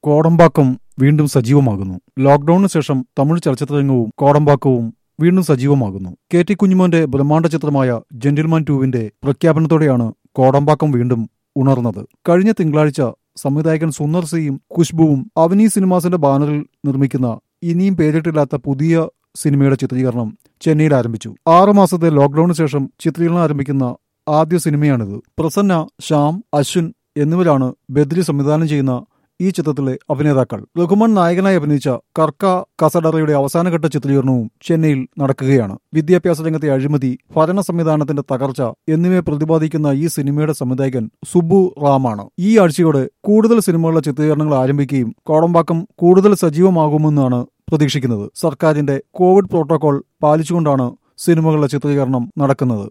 കോടമ്പാക്കം വീണ്ടും സജീവമാകുന്നു ലോക്ഡൌണിന് ശേഷം തമിഴ് ചലച്ചിത്രരംഗവും കോടമ്പാക്കവും വീണ്ടും സജീവമാകുന്നു കെ ടി കുഞ്ഞുമോന്റെ ബ്രഹ്മാണ്ഡ ചിത്രമായ ജെന്റിൽമാൻ ടൂവിന്റെ പ്രഖ്യാപനത്തോടെയാണ് കോടമ്പാക്കം വീണ്ടും ഉണർന്നത് കഴിഞ്ഞ തിങ്കളാഴ്ച സംവിധായകൻ സുന്ദർ സിയും ഖുശ്ബുവും അവനി സിനിമാസിന്റെ ബാനറിൽ നിർമ്മിക്കുന്ന ഇനിയും പേരിട്ടില്ലാത്ത പുതിയ സിനിമയുടെ ചിത്രീകരണം ചെന്നൈയിൽ ആരംഭിച്ചു ആറ് മാസത്തെ ലോക്ഡൌണിന് ശേഷം ചിത്രീകരണം ആരംഭിക്കുന്ന ആദ്യ സിനിമയാണിത് പ്രസന്ന ശ്യാം അശ്വിൻ എന്നിവരാണ് ബദ്രി സംവിധാനം ചെയ്യുന്ന ഈ ചിത്രത്തിലെ അഭിനേതാക്കൾ രഘുമൻ നായകനായി അഭിനയിച്ച കർക്ക കസഡറയുടെ അവസാനഘട്ട ചിത്രീകരണവും ചെന്നൈയിൽ നടക്കുകയാണ് വിദ്യാഭ്യാസ രംഗത്തെ അഴിമതി ഭരണ സംവിധാനത്തിന്റെ തകർച്ച എന്നിവയെ പ്രതിപാദിക്കുന്ന ഈ സിനിമയുടെ സംവിധായകൻ സുബു റാമാണ് ഈ ആഴ്ചയോടെ കൂടുതൽ സിനിമകളുടെ ചിത്രീകരണങ്ങൾ ആരംഭിക്കുകയും കോടമ്പാക്കം കൂടുതൽ സജീവമാകുമെന്നാണ് പ്രതീക്ഷിക്കുന്നത് സർക്കാരിന്റെ കോവിഡ് പ്രോട്ടോകോൾ പാലിച്ചുകൊണ്ടാണ് സിനിമകളുടെ ചിത്രീകരണം നടക്കുന്നത്